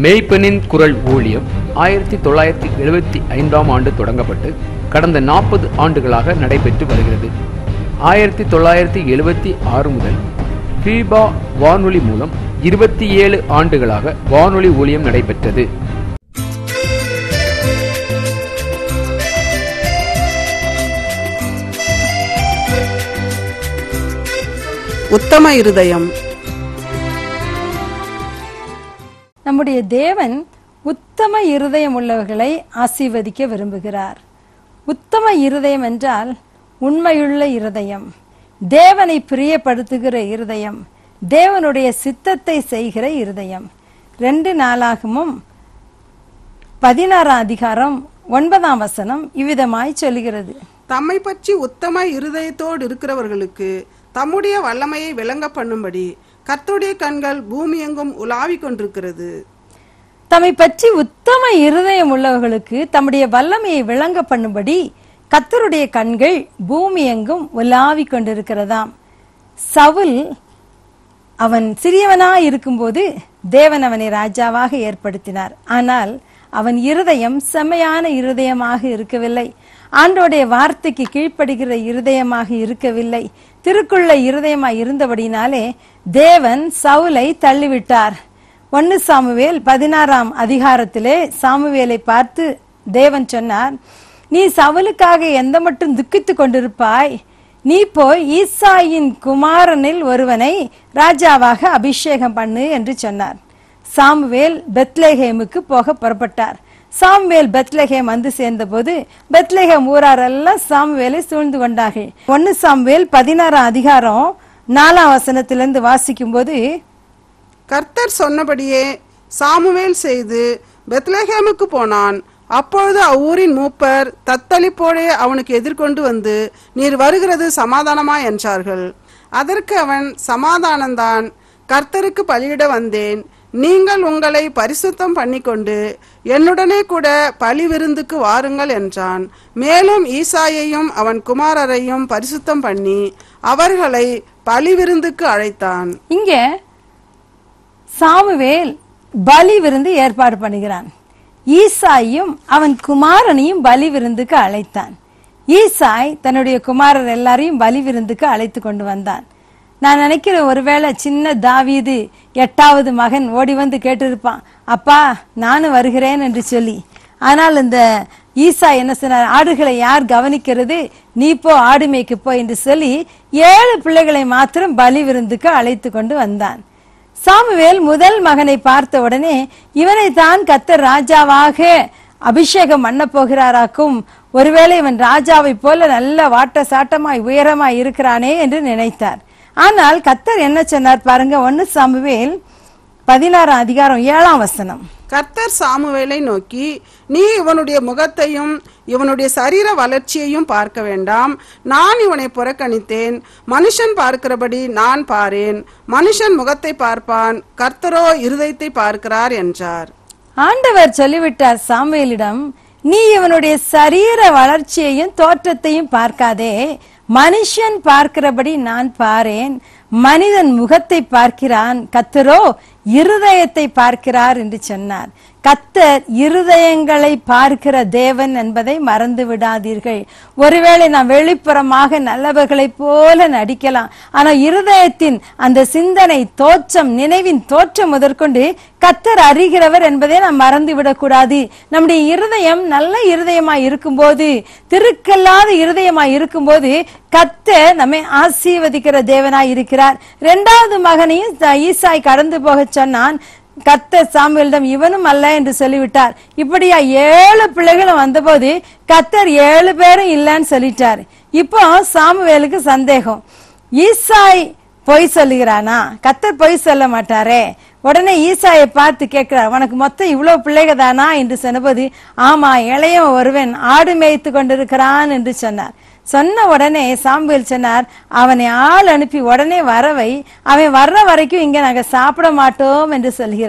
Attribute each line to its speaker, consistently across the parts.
Speaker 1: மேய்ப்பனின் குரல் ஊழியம் ஆயிரத்தி தொள்ளாயிரத்தி எழுபத்தி ஐந்தாம் ஆண்டு தொடங்கப்பட்டு கடந்த நாற்பது ஆண்டுகளாக நடைபெற்று வருகிறது ஆயிரத்தி தொள்ளாயிரத்தி எழுபத்தி ஆறு முதல் ஃபீபா வானொலி மூலம் இருபத்தி ஏழு ஆண்டுகளாக வானொலி ஊழியம் நடைபெற்றது
Speaker 2: உத்தம இருதயம்
Speaker 3: நம்முடைய தேவன் உத்தம இருதயம் உள்ளவர்களை ஆசீர்வதிக்க விரும்புகிறார் உத்தம இருதயம் என்றால் உண்மையுள்ள இருதயம் தேவனை பிரியப்படுத்துகிற இருதயம் தேவனுடைய சித்தத்தை செய்கிற இருதயம் ரெண்டு நாளாகமும் பதினாறாம் அதிகாரம் ஒன்பதாம் வசனம் இவ்விதமாய் சொல்லுகிறது
Speaker 2: தம்மை பற்றி உத்தம இருதயத்தோடு இருக்கிறவர்களுக்கு தம்முடைய வல்லமையை விளங்க பண்ணும்படி கர்த்தருடைய கண்கள் பூமி எங்கும் உலாவிக் கொண்டிருக்கிறது
Speaker 3: தம்மை பற்றி உத்தம இருதயம் உள்ளவர்களுக்கு தம்முடைய வல்லமையை விளங்க பண்ணும்படி கத்தருடைய கண்கள் பூமி எங்கும் உலாவிக் கொண்டிருக்கிறதாம் சவுல் அவன் சிறியவனாய் இருக்கும்போது தேவன் அவனை ராஜாவாக ஏற்படுத்தினார் ஆனால் அவன் இருதயம் செம்மையான இருதயமாக இருக்கவில்லை ஆண்டோடைய வார்த்தைக்கு கீழ்ப்படுகிற இருதயமாக இருக்கவில்லை திருக்குள்ள இருதயமாய் இருந்தபடினாலே தேவன் சவுலை தள்ளிவிட்டார் ஒன்னு சாமுவேல் பதினாறாம் அதிகாரத்திலே சாமுவேலை பார்த்து தேவன் சொன்னார் நீ சவுலுக்காக எந்த மட்டும் துக்கித்து கொண்டிருப்பாய் நீ போய் ஈசாயின் குமாரனில் ஒருவனை ராஜாவாக அபிஷேகம் பண்ணு என்று சொன்னார் சாமுவேல் பெத்லேஹேமுக்கு போக புறப்பட்டார் சாமுவேல் பெத்லஹேம் வந்து சேர்ந்தபோது பெத்லஹேம் ஊராரெல்லாம் சாமுவேலை சூழ்ந்து கொண்டார்கள் ஒன்னு சாமுவேல் பதினாறாம் அதிகாரம் நாலாம் வசனத்திலிருந்து வாசிக்கும்போது
Speaker 2: கர்த்தர் சொன்னபடியே சாமுவேல் செய்து பெத்லஹேமுக்கு போனான் அப்பொழுது அவ்வூரின் மூப்பர் தத்தளிப்போடே அவனுக்கு எதிர்கொண்டு வந்து நீர் வருகிறது சமாதானமா என்றார்கள் அதற்கு அவன் சமாதானம்தான் கர்த்தருக்கு பலியிட வந்தேன் நீங்கள் உங்களை பரிசுத்தம் பண்ணிக்கொண்டு என்னுடனே கூட பலி விருந்துக்கு வாருங்கள் என்றான் மேலும் ஈசாயையும் அவன் குமாரரையும் பரிசுத்தம் பண்ணி அவர்களை பலி விருந்துக்கு அழைத்தான்
Speaker 3: இங்கே சாமுவேல் பலி விருந்து ஏற்பாடு பண்ணுகிறான் ஈசாயும் அவன் குமாரனையும் பலி விருந்துக்கு அழைத்தான் ஈசாய் தன்னுடைய குமாரர் எல்லாரையும் பலி விருந்துக்கு அழைத்து கொண்டு வந்தான் நான் நினைக்கிறேன் ஒருவேளை சின்ன தாவீது எட்டாவது மகன் ஓடி வந்து கேட்டிருப்பான் அப்பா நானும் வருகிறேன் என்று சொல்லி ஆனால் இந்த ஈசா என்ன சொன்னார் ஆடுகளை யார் கவனிக்கிறது நீ போ ஆடு மேய்க்கு போ என்று சொல்லி ஏழு பிள்ளைகளை மாத்திரம் பலி விருந்துக்கு அழைத்து கொண்டு வந்தான் சாமுவேல் முதல் மகனை பார்த்த உடனே இவனை தான் கத்தர் ராஜாவாக அபிஷேகம் பண்ண போகிறாராக்கும் ஒருவேளை இவன் ராஜாவை போல நல்ல வாட்ட சாட்டமாய் உயரமாய் இருக்கிறானே என்று நினைத்தார் ஆனால் கத்தர் என்ன சொன்னார் பாருங்க ஒன்னு சாமுவேல் பதினாறாம் அதிகாரம் ஏழாம் வசனம்
Speaker 2: கர்த்தர் சாமுவேலை நோக்கி நீ இவனுடைய முகத்தையும் இவனுடைய சரீர வளர்ச்சியையும் பார்க்க வேண்டாம் நான் இவனை புறக்கணித்தேன் மனுஷன் பார்க்கிறபடி நான் பாரேன் மனுஷன் முகத்தை பார்ப்பான் கர்த்தரோ இருதயத்தை பார்க்கிறார் என்றார்
Speaker 3: ஆண்டவர் சொல்லிவிட்டார் சாமுவேலிடம் நீ இவனுடைய சரீர வளர்ச்சியையும் தோற்றத்தையும் பார்க்காதே மனுஷன் பார்க்கிறபடி நான் பாரேன் மனிதன் முகத்தை பார்க்கிறான் கத்தரோ இருதயத்தை பார்க்கிறார் என்று சொன்னார் கத்தர் இருதயங்களை பார்க்கிற தேவன் என்பதை மறந்து விடாதீர்கள் ஒருவேளை நாம் வெளிப்புறமாக நல்லவர்களைப் போல நடிக்கலாம் ஆனா இருதயத்தின் அந்த சிந்தனை தோற்றம் நினைவின் தோற்றம் முதற்கொண்டு கத்தர் அறிகிறவர் என்பதை நாம் மறந்து விடக்கூடாது நம்முடைய இருதயம் நல்ல இருதயமாய் இருக்கும்போது திருக்கல்லாத இருதயமாய் இருக்கும்போது கத்தர் நம்மை ஆசீர்வதிக்கிற தேவனாய் இருக்கிறார் இரண்டாவது மகனையும் த- ஈசாய் கடந்து போக சொன்னான் கத்தர் சாமுவேலிடம் இவனும் அல்ல என்று சொல்லிவிட்டார் இப்படியா ஏழு பிள்ளைகளும் வந்தபோது கத்தர் ஏழு பேரும் இல்லைன்னு சொல்லிட்டார் இப்போ சாமுவேலுக்கு சந்தேகம் ஈசாய் பொய் சொல்லுகிறானா கத்தர் பொய் சொல்ல மாட்டாரே உடனே ஈசாயை பார்த்து கேட்கிறார் உனக்கு மொத்தம் இவ்வளவு பிள்ளைக தானா என்று சொன்னபோது ஆமா இளையவன் ஒருவன் ஆடு மேய்த்து கொண்டிருக்கிறான் என்று சொன்னார் சொன்ன உடனே சாம்புவேல் சொன்னார் அவனை ஆள் அனுப்பி உடனே வரவை அவன் வர்ற வரைக்கும் இங்க நாங்க சாப்பிட மாட்டோம் என்று சொல்கிறார்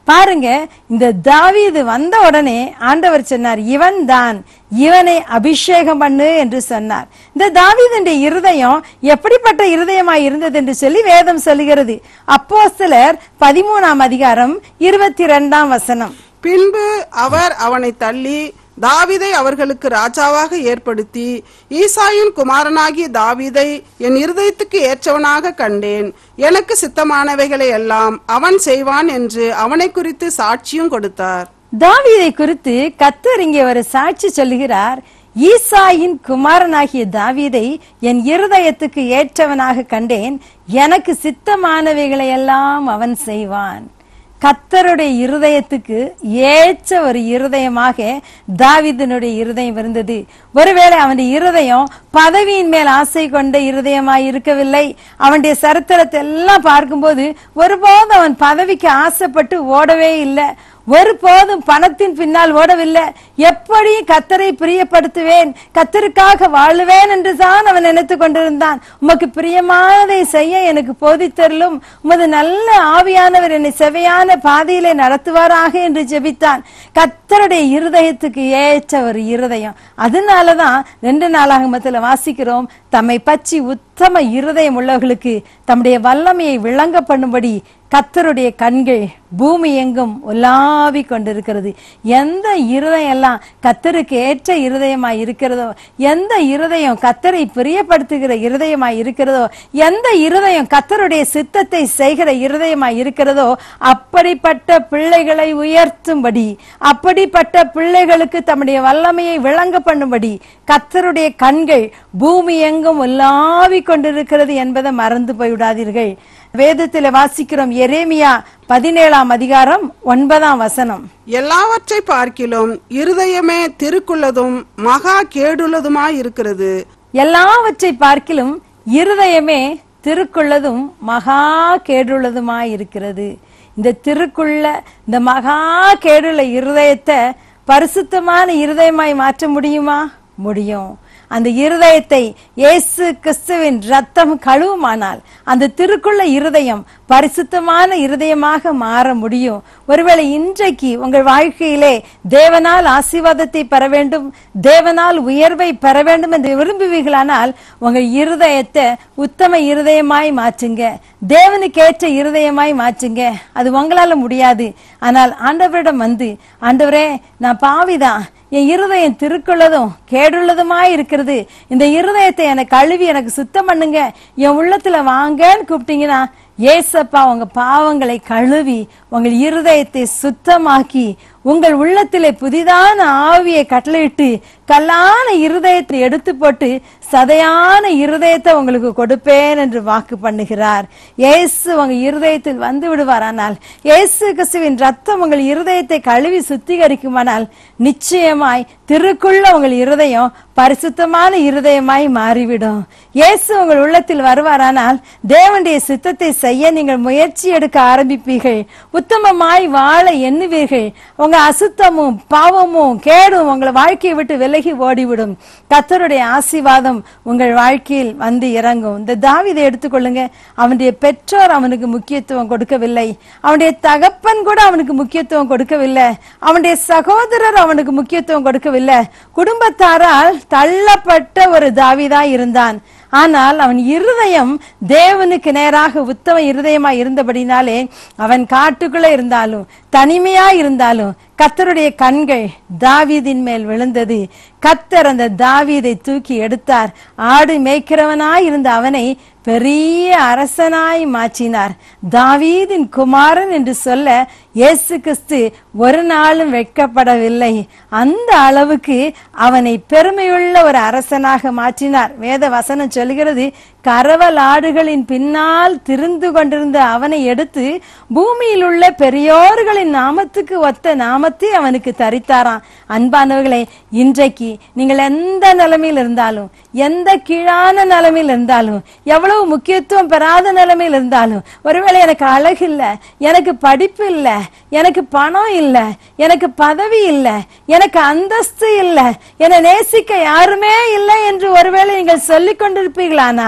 Speaker 3: பாருங்க இந்த தாவீது வந்த உடனே ஆண்டவர் சொன்னார் இவன் தான் இவனை அபிஷேகம் பண்ணு என்று சொன்னார் இந்த தாவீதுடைய இருதயம் எப்படிப்பட்ட இருதயமாய் இருந்தது என்று சொல்லி வேதம் சொல்லுகிறது அப்போஸ்தலர் பதிமூணாம் அதிகாரம் இருபத்தி ரெண்டாம் வசனம்
Speaker 2: பின்பு அவர் அவனை தள்ளி தாவீதை அவர்களுக்கு ராஜாவாக ஏற்படுத்தி ஈசாயின் குமாரனாகிய தாவீதை என் இருதயத்துக்கு ஏற்றவனாக கண்டேன் எனக்கு சித்தமானவைகளை எல்லாம் அவன் செய்வான் என்று அவனை குறித்து சாட்சியும் கொடுத்தார்
Speaker 3: தாவீதை குறித்து கத்தர் இங்கே ஒரு சாட்சி சொல்லுகிறார் ஈசாயின் குமாரனாகிய தாவீதை என் இருதயத்துக்கு ஏற்றவனாக கண்டேன் எனக்கு சித்தமானவைகளை எல்லாம் அவன் செய்வான் கத்தருடைய இருதயத்துக்கு ஏற்ற ஒரு இருதயமாக தாவீதினுடைய இருதயம் இருந்தது ஒருவேளை அவனுடைய இருதயம் பதவியின் மேல் ஆசை கொண்ட இருதயமாய் இருக்கவில்லை அவனுடைய சரித்திரத்தை எல்லாம் பார்க்கும்போது ஒருபோதும் அவன் பதவிக்கு ஆசைப்பட்டு ஓடவே இல்லை ஒருபோதும் பணத்தின் பின்னால் ஓடவில்லை எப்படி கத்தரை பிரியப்படுத்துவேன் கத்தருக்காக வாழுவேன் என்று தான் அவன் நினைத்து கொண்டிருந்தான் உமக்கு பிரியமானதை செய்ய எனக்கு போதித்தருளும் உமது நல்ல ஆவியானவர் என்னை செவையான பாதையிலே நடத்துவாராக என்று ஜெபித்தான் கத்தருடைய இருதயத்துக்கு ஏற்ற ஒரு இருதயம் அதனாலதான் ரெண்டு நாளாகமத்துல வாசிக்கிறோம் தம்மை பற்றி உத்தம இருதயம் உள்ளவர்களுக்கு தம்முடைய வல்லமையை விளங்க பண்ணும்படி கத்தருடைய கண்கள் பூமி எங்கும் உலாவி கொண்டிருக்கிறது எந்த இருதயம் எல்லாம் கத்தருக்கு ஏற்ற இருதயமாய் இருக்கிறதோ எந்த இருதயம் கத்தரை பிரியப்படுத்துகிற இருதயமாய் இருக்கிறதோ எந்த இருதயம் கத்தருடைய சித்தத்தை செய்கிற இருதயமாய் இருக்கிறதோ அப்படிப்பட்ட பிள்ளைகளை உயர்த்தும்படி அப்படிப்பட்ட பிள்ளைகளுக்கு தம்முடைய வல்லமையை விளங்க பண்ணும்படி கத்தருடைய கண்கள் பூமி எங்கும் உலாவி கொண்டிருக்கிறது என்பதை மறந்து போய்விடாதீர்கள் வேதத்தில் வாசிக்கிறோம் எரேமியா பதினேழாம் அதிகாரம் ஒன்பதாம் வசனம்
Speaker 2: எல்லாவற்றை பார்க்கிலும் இருதயமே திருக்குள்ளதும் மகா கேடுள்ளதுமாய் இருக்கிறது
Speaker 3: எல்லாவற்றை பார்க்கிலும் இருதயமே திருக்குள்ளதும் மகா கேடுள்ளதுமாய் இருக்கிறது இந்த திருக்குள்ள இந்த மகா கேடுள்ள இருதயத்தை பரிசுத்தமான இருதயமாய் மாற்ற முடியுமா முடியும் அந்த இருதயத்தை இயேசு கிறிஸ்துவின் ரத்தம் கழுவுமானால் அந்த திருக்குள்ள இருதயம் பரிசுத்தமான இருதயமாக மாற முடியும் ஒருவேளை இன்றைக்கு உங்கள் வாழ்க்கையிலே தேவனால் ஆசீர்வாதத்தை பெற வேண்டும் தேவனால் உயர்வை பெற வேண்டும் என்று விரும்புவீர்களானால் உங்கள் இருதயத்தை உத்தம இருதயமாய் மாற்றுங்க தேவனுக்கு ஏற்ற இருதயமாய் மாற்றுங்க அது உங்களால முடியாது ஆனால் ஆண்டவரிடம் வந்து ஆண்டவரே நான் பாவிதான் என் இருதயம் திருக்குள்ளதும் கேடுள்ளதுமாய் இருக்கிறது இந்த இருதயத்தை எனக்கு கழுவி எனக்கு சுத்தம் பண்ணுங்க என் உள்ளத்துல வாங்கன்னு கூப்பிட்டீங்கன்னா ஏசப்பா உங்க பாவங்களை கழுவி உங்கள் இருதயத்தை சுத்தமாக்கி உங்கள் உள்ளத்திலே புதிதான ஆவியை கட்டளையிட்டு கல்லான இருதயத்தை எடுத்து போட்டு சதையான இருதயத்தை உங்களுக்கு கொடுப்பேன் என்று வாக்கு பண்ணுகிறார் இயேசு உங்க இருதயத்தில் வந்து விடுவாரானால் இயேசு கிறிஸ்துவின் ரத்தம் உங்கள் இருதயத்தை கழுவி சுத்திகரிக்குமானால் நிச்சயமாய் திருக்குள்ள உங்கள் இருதயம் பரிசுத்தமான இருதயமாய் மாறிவிடும் இயேசு உங்கள் உள்ளத்தில் வருவாரானால் தேவனுடைய சித்தத்தை செய்ய நீங்கள் முயற்சி எடுக்க ஆரம்பிப்பீர்கள் உத்தமமாய் வாழ எண்ணுவீர்கள் உங்க அசுத்தமும் பாவமும் கேடும் உங்களை வாழ்க்கையை விட்டு விலகி ஓடிவிடும் கத்தருடைய ஆசீர்வாதம் உங்கள் வாழ்க்கையில் வந்து இறங்கும் இந்த தாவிதை எடுத்துக்கொள்ளுங்க அவனுடைய பெற்றோர் அவனுக்கு முக்கியத்துவம் கொடுக்கவில்லை அவனுடைய தகப்பன் கூட அவனுக்கு முக்கியத்துவம் கொடுக்கவில்லை அவனுடைய சகோதரர் அவனுக்கு முக்கியத்துவம் கொடுக்கவில்லை குடும்பத்தாரால் தள்ளப்பட்ட ஒரு தாவிதா இருந்தான் ஆனால் அவன் இருதயம் தேவனுக்கு நேராக உத்தம இருதயமா இருந்தபடினாலே அவன் காட்டுக்குள்ள இருந்தாலும் தனிமையா இருந்தாலும் கத்தருடைய கண்கள் தாவீதின் மேல் விழுந்தது கத்தர் அந்த தாவீதை தூக்கி எடுத்தார் ஆடு மேய்க்கிறவனாய் இருந்த அவனை பெரிய அரசனாய் மாற்றினார் தாவீதின் குமாரன் என்று சொல்ல இயேசு கிறிஸ்து ஒரு நாளும் வெட்கப்படவில்லை அந்த அளவுக்கு அவனை பெருமையுள்ள ஒரு அரசனாக மாற்றினார் வேத வசனம் சொல்கிறது கரவல் ஆடுகளின் பின்னால் திரிந்து கொண்டிருந்த அவனை எடுத்து பூமியில் உள்ள பெரியோர்களின் நாமத்துக்கு ஒத்த நாமத்தை அவனுக்கு தரித்தாராம் அன்பானவர்களே இன்றைக்கு நீங்கள் எந்த நிலைமையில் இருந்தாலும் எந்த கீழான நிலைமையில் இருந்தாலும் எவ்வளவு முக்கியத்துவம் பெறாத நிலைமையில் இருந்தாலும் ஒருவேளை எனக்கு அழகு இல்லை எனக்கு படிப்பு இல்லை எனக்கு பணம் இல்லை எனக்கு பதவி இல்லை எனக்கு அந்தஸ்து இல்லை என்னை நேசிக்க யாருமே இல்லை என்று ஒருவேளை நீங்கள் சொல்லிக் கொண்டிருப்பீர்களானால்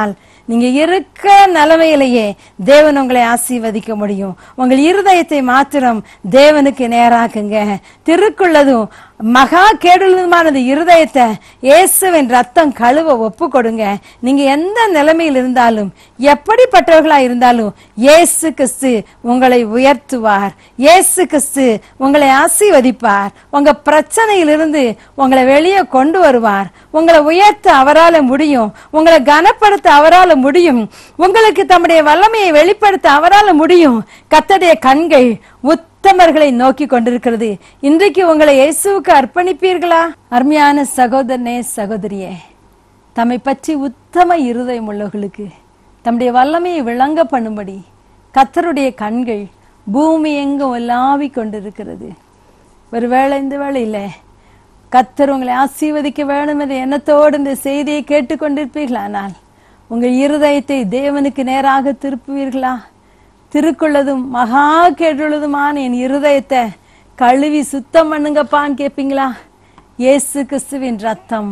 Speaker 3: நீங்க இருக்க நிலைமையிலேயே தேவன் உங்களை ஆசீர்வதிக்க முடியும் உங்கள் இருதயத்தை மாத்திரம் தேவனுக்கு நேராக்குங்க திருக்குள்ளதும் மகா கேடுள்ளதுமானது இருதயத்தை இயேசுவின் ரத்தம் கழுவ ஒப்பு கொடுங்க நீங்க எந்த நிலைமையில் இருந்தாலும் எப்படிப்பட்டவர்களா இருந்தாலும் இயேசு கிறிஸ்து உங்களை உயர்த்துவார் இயேசு கிறிஸ்து உங்களை ஆசீர்வதிப்பார் உங்க பிரச்சனையிலிருந்து உங்களை வெளியே கொண்டு வருவார் உங்களை உயர்த்த அவரால முடியும் உங்களை கனப்படுத்த அவரால முடியும் உங்களுக்கு தம்முடைய வல்லமையை வெளிப்படுத்த அவரால முடியும் கத்தடைய கண்கள் உத்தமர்களை நோக்கி கொண்டிருக்கிறது இன்றைக்கு உங்களை இயேசுவுக்கு அர்ப்பணிப்பீர்களா அருமையான சகோதரனே சகோதரியே தம்மை பற்றி உத்தம இருதயம் உள்ளவர்களுக்கு தம்முடைய வல்லமையை விளங்க பண்ணும்படி கத்தருடைய கண்கள் பூமி எங்கும் உலாவிக் கொண்டிருக்கிறது ஒருவேளை இந்த வேளையில கத்தர் உங்களை ஆசீர்வதிக்க வேண்டும் என்ற எண்ணத்தோடு இந்த செய்தியை கேட்டுக்கொண்டிருப்பீர்களானால் உங்கள் இருதயத்தை தேவனுக்கு நேராக திருப்புவீர்களா திருக்குள்ளதும் மகா கேட்டுள்ளதுமான என் இருதயத்தை கழுவி சுத்தம் பண்ணுங்கப்பான்னு கேட்பீங்களா இயேசு கிறிஸ்துவின் ரத்தம்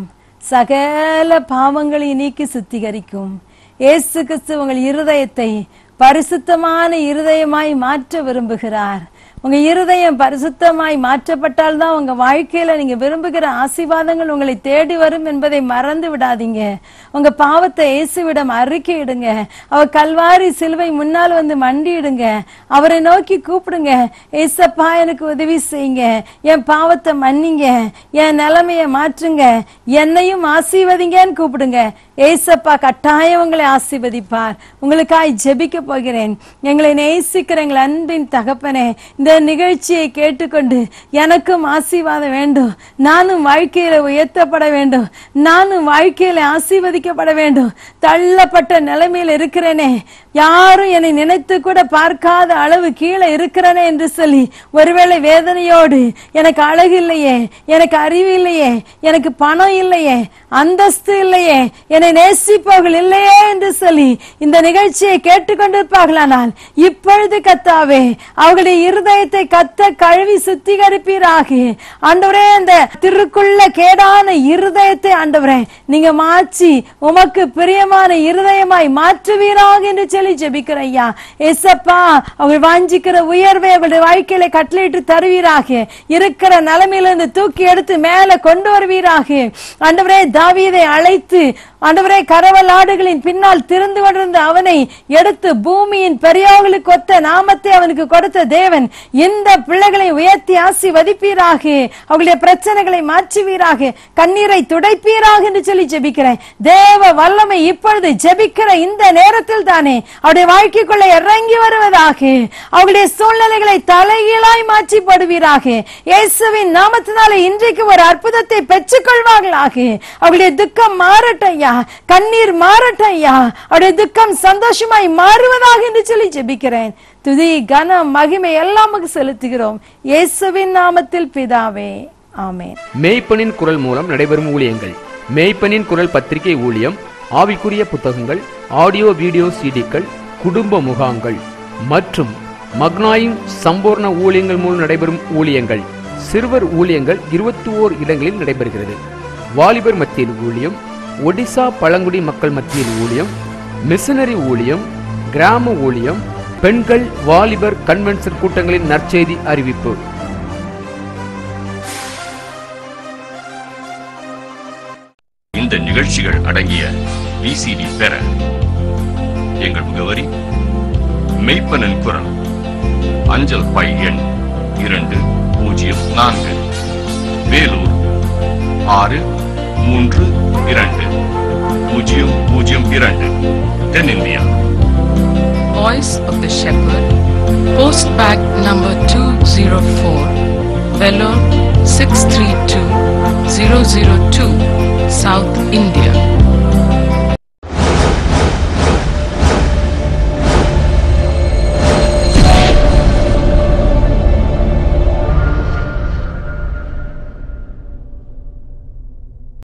Speaker 3: சகல பாவங்களையும் நீக்கி சுத்திகரிக்கும் இயேசு கிறிஸ்து உங்கள் இருதயத்தை பரிசுத்தமான இருதயமாய் மாற்ற விரும்புகிறார் உங்க இருதயம் பரிசுத்தமாய் மாற்றப்பட்டால் தான் உங்க வாழ்க்கையில நீங்க விரும்புகிற ஆசீர்வாதங்கள் உங்களை தேடி வரும் என்பதை மறந்து விடாதீங்க உங்க பாவத்தை இயேசுவிடம் அறிக்கையிடுங்க அவர் கல்வாரி சிலுவை முன்னால் வந்து மண்டியிடுங்க அவரை நோக்கி கூப்பிடுங்க ஏசப்பா எனக்கு உதவி செய்யுங்க என் பாவத்தை மன்னிங்க என் நிலைமைய மாற்றுங்க என்னையும் ஆசீர்வதிங்கன்னு கூப்பிடுங்க ஏசப்பா கட்டாயம் உங்களை ஆசீர்வதிப்பார் உங்களுக்காய் ஜெபிக்க போகிறேன் எங்களை நேசிக்கிற எங்கள் அன்பின் தகப்பனே இந்த நிகழ்ச்சியை கேட்டுக்கொண்டு எனக்கும் ஆசீர்வாதம் வேண்டும் நானும் வாழ்க்கையில உயர்த்தப்பட வேண்டும் நானும் வாழ்க்கையில ஆசீர்வதிக்கப்பட வேண்டும் தள்ளப்பட்ட நிலைமையில் இருக்கிறேனே யாரும் என்னை நினைத்து கூட பார்க்காத அளவு கீழே இருக்கிறேனே என்று சொல்லி ஒருவேளை வேதனையோடு எனக்கு அழகு இல்லையே எனக்கு அறிவு இல்லையே எனக்கு பணம் இல்லையே அந்தஸ்து இல்லையே என்னை நேசிப்பவர்கள் இல்லையே என்று சொல்லி இந்த நிகழ்ச்சியை கேட்டுக்கொண்டிருப்பார்களானால் இப்பொழுது கத்தாவே அவர்களுடைய இருதயத்தை கத்த கழுவி சுத்திகரிப்பீராக ஆண்டவரே அந்த திருக்குள்ள கேடான இருதயத்தை ஆண்டவரே நீங்க மாற்றி உமக்கு பிரியமான இருதயமாய் மாற்றுவீராக என்று சொல்லி ஜெபிக்கிற ஐயா எசப்பா அவர்கள் வாஞ்சிக்கிற உயர்வை அவருடைய வாழ்க்கையில கட்டளையிட்டு தருவீராக இருக்கிற நிலைமையிலிருந்து தூக்கி எடுத்து மேல கொண்டு வருவீராக ஆண்டவரே தாவீதை அழைத்து ஆண்டவரே கரவல் ஆடுகளின் பின்னால் திருந்து கொண்டிருந்த அவனை எடுத்து பூமியின் பெரியோர்களுக்கு ஒத்த நாமத்தை அவனுக்கு கொடுத்த தேவன் இந்த பிள்ளைகளை உயர்த்தி ஆசிர்வதிப்பீராக அவர்களுடைய பிரச்சனைகளை மாற்றுவீராக கண்ணீரை துடைப்பீராக என்று சொல்லி ஜெபிக்கிறேன் தேவ வல்லமை இப்பொழுது ஜெபிக்கிற இந்த நேரத்தில் தானே அவருடைய வாழ்க்கைக்குள்ள இறங்கி வருவதாக அவருடைய சூழ்நிலைகளை தலைகீழாய் மாற்றி போடுவீராக இயேசுவின் நாமத்தினாலே இன்றைக்கு ஒரு அற்புதத்தை பெற்றுக் கொள்வார்களாக அவருடைய துக்கம் மாறட்டும் ஐயா கண்ணீர் மாறட்டும் ஐயா அவருடைய துக்கம் சந்தோஷமாய் மாறுவதாக என்று சொல்லி ஜெபிக்கிறேன் துதி கன மகிமை எல்லாம் உமக்கு செலுத்துகிறோம் இயேசுவின் நாமத்தில் பிதாவே ஆமென்
Speaker 1: மேய்ப்பனின் குரல் மூலம் நடைபெறும் ஊழியங்கள் மேய்ப்பனின் குரல் பத்திரிகை ஊழியம் ஆவிக்குரிய புத்தகங்கள் ஆடியோ வீடியோ சிடிக்கள் குடும்ப முகாங்கள் மற்றும் மக்னாயின் சம்பூர்ண ஊழியங்கள் மூலம் நடைபெறும் ஊழியங்கள் சிறுவர் ஊழியங்கள் இருபத்தி ஓர் இடங்களில் நடைபெறுகிறது வாலிபர் மத்தியில் ஊழியம் ஒடிசா பழங்குடி மக்கள் மத்தியில் ஊழியம் மிஷனரி ஊழியம் கிராம ஊழியம் பெண்கள் வாலிபர் கன்வென்ஷன் கூட்டங்களின் நற்செய்தி அறிவிப்பு
Speaker 4: இந்த நிகழ்ச்சிகள் அடங்கிய விசிடி பெற எங்கள் முகவரி மெய்ப்பனின் குரல் அஞ்சல் பை எண் இரண்டு பூஜ்ஜியம் நான்கு வேலூர் ஆறு மூன்று இரண்டு பூஜ்ஜியம் பூஜ்ஜியம் இரண்டு தென்னிந்தியா
Speaker 5: Voice of the Shepherd, Post Bag number 204, Vellore 632 002, South India.